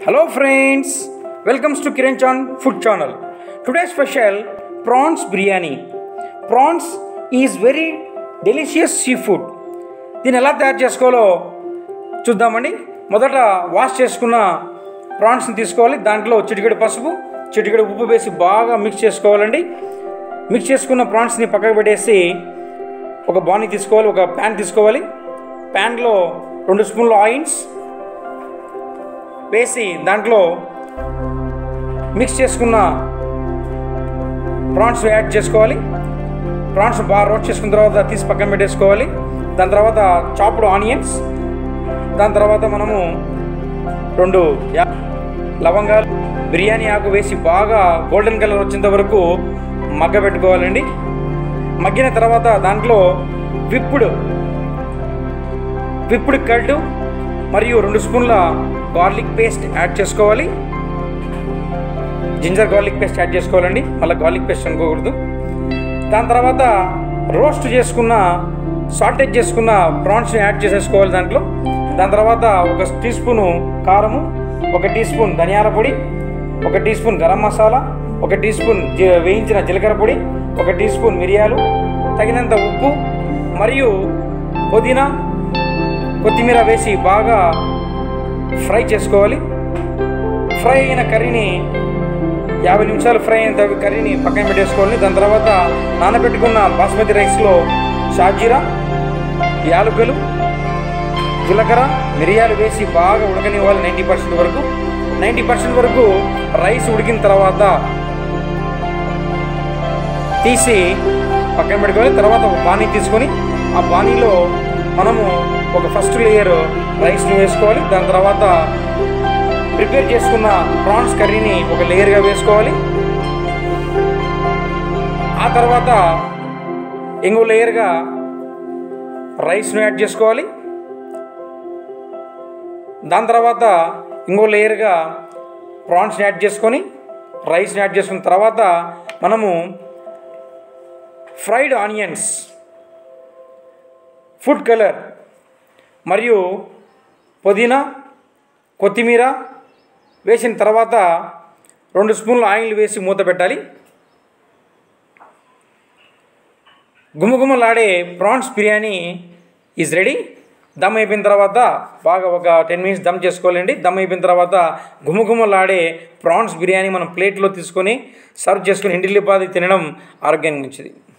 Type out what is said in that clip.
Hello friends, welcome to Kiran Chan Food Channel. Today's special prawns biryani. Prawns is very delicious seafood. దీన్ని ఎలా తయారు చేసుకోవాలో చూద్దామండి మొదట వాష్ చేసుకున్న ప్రాన్స్ని తీసుకోవాలి దాంట్లో చిటికెడు పసుపు చిటికెడు ఉప్పు వేసి బాగా మిక్స్ చేసుకోవాలండి మిక్స్ చేసుకున్న ప్రాన్స్ని పక్కకు పెట్టేసి ఒక బాణీ తీసుకోవాలి ఒక ప్యాన్ తీసుకోవాలి ప్యాన్లో రెండు స్పూన్ల ఆయిల్స్ వేసి దాంట్లో మిక్స్ చేసుకున్న ప్రాన్స్ యాడ్ చేసుకోవాలి ప్రాన్స్ బాగా రోస్ట్ చేసుకున్న తర్వాత తీసి పక్కన పెట్టేసుకోవాలి దాని తర్వాత చాప్డ్ ఆనియన్స్ దాని తర్వాత మనము రెండు యా- లవంగాలు బిర్యానీ ఆకు వేసి బాగా గోల్డెన్ కలర్ వచ్చేంత వరకు మగ్గ పెట్టుకోవాలండి మగ్గిన తర్వాత దాంట్లో విప్పుడు విప్పుడు కర్డ్ మరియు రెండు స్పూన్ల గార్లిక్ పేస్ట్ యాడ్ చేసుకోవాలి జింజర్ గార్లిక్ పేస్ట్ యాడ్ చేసుకోవాలండి మళ్ళీ గార్లిక్ పేస్ట్ అనుకోకూడదు దాని తర్వాత రోస్ట్ చేసుకున్న సాల్టేజ్ చేసుకున్న ప్రాన్స్ని యాడ్ చేసేసుకోవాలి దాంట్లో దాని తర్వాత ఒక టీ స్పూను కారము ఒక టీ స్పూన్ ధనియాల పొడి ఒక టీ స్పూన్ గరం మసాలా ఒక టీ స్పూన్ జీ- వేయించిన జీలకర్ర పొడి ఒక టీ స్పూన్ మిరియాలు తగినంత ఉప్పు మరియు పుదీనా కొత్తిమీర వేసి బాగా ఫ్రై చేసుకోవాలి ఫ్రై అయిన కర్రీని యాభై నిమిషాలు ఫ్రై అయిన తర్వాత కర్రీని పక్కన పెట్టేసుకోవాలి దాని తర్వాత నానబెట్టుకున్న బాస్మతి రైస్లో షాజీరా యాలకులు జీలకర్ర మిరియాలు వేసి బాగా ఉడకనివ్వాలి నైంటీ పర్సెంట్ వరకు నైంటీ పర్సెంట్ వరకు రైస్ ఉడికిన తర్వాత తీసి పక్కన పెట్టుకోవాలి తర్వాత ఒక బాణీ తీసుకొని ఆ బాణీలో మనము ఒక ఫస్ట్ లేయర్ రైస్ని వేసుకోవాలి దాని తర్వాత ప్రిపేర్ చేసుకున్న ప్రాన్స్ కర్రీని ఒక లేయర్గా వేసుకోవాలి ఆ తర్వాత ఇంకో లేయర్గా రైస్ను యాడ్ చేసుకోవాలి దాని తర్వాత ఇంకో లేయర్గా ప్రాన్స్ని యాడ్ చేసుకొని రైస్ని యాడ్ చేసుకున్న తర్వాత మనము ఫ్రైడ్ ఆనియన్స్ ఫుడ్ కలర్ మరియు పుదీనా కొత్తిమీర వేసిన తర్వాత రెండు స్పూన్ల ఆయిల్ వేసి మూత పెట్టాలి గుమగుమలాడే prawns biryani is ready dum అయిపోయిన తర్వాత బాగా ఒక టెన్ మినిట్స్ దమ్ చేసుకోవాలండి దమ్ అయిపోయిన తర్వాత గుమగుమలాడే ప్రాన్స్ బిర్యానీ మనం ప్లేట్లో తీసుకొని సర్వ్ చేసుకుని ఇంటిల్లిపాది తినడం ఆరోగ్యానికి మంచిది